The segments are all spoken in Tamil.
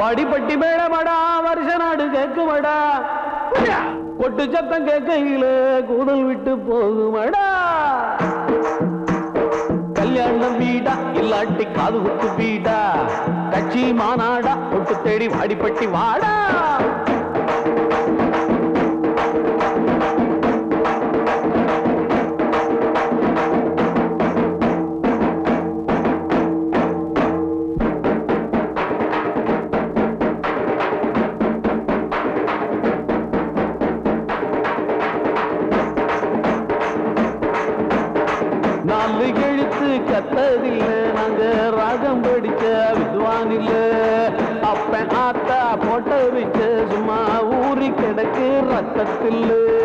வாடிப்பட்டி மேடமடா வருஷ நாடு கேக்குமடா கொட்டு சத்தம் கேட்கையில கூடல் விட்டு போகுமடா கல்யாணம் வீடா இல்லாட்டி காது குத்து வீடா கட்சி மாநாடா ஒட்டு தேடி வாடிப்பட்டி வாடா நாலு எழுத்து கத்ததில்ல நாங்க ராகம் படிச்ச வித்வான் இல்ல அப்ப ஆத்தா போட்ட வச்ச சும்மா ஊறி கிடக்கு ரத்தத்தில்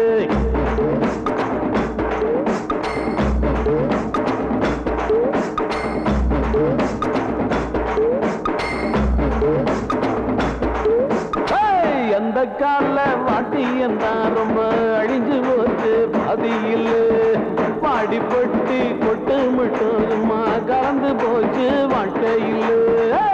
ஏய், அந்த கால வாட்டியம் தான் ரொம்ப அழிஞ்சு போச்சு பாதியில் பாடிப்பட்டு கொட்டு மட்டும் சும்மா கலந்து போச்சு வாழ்க்கையில்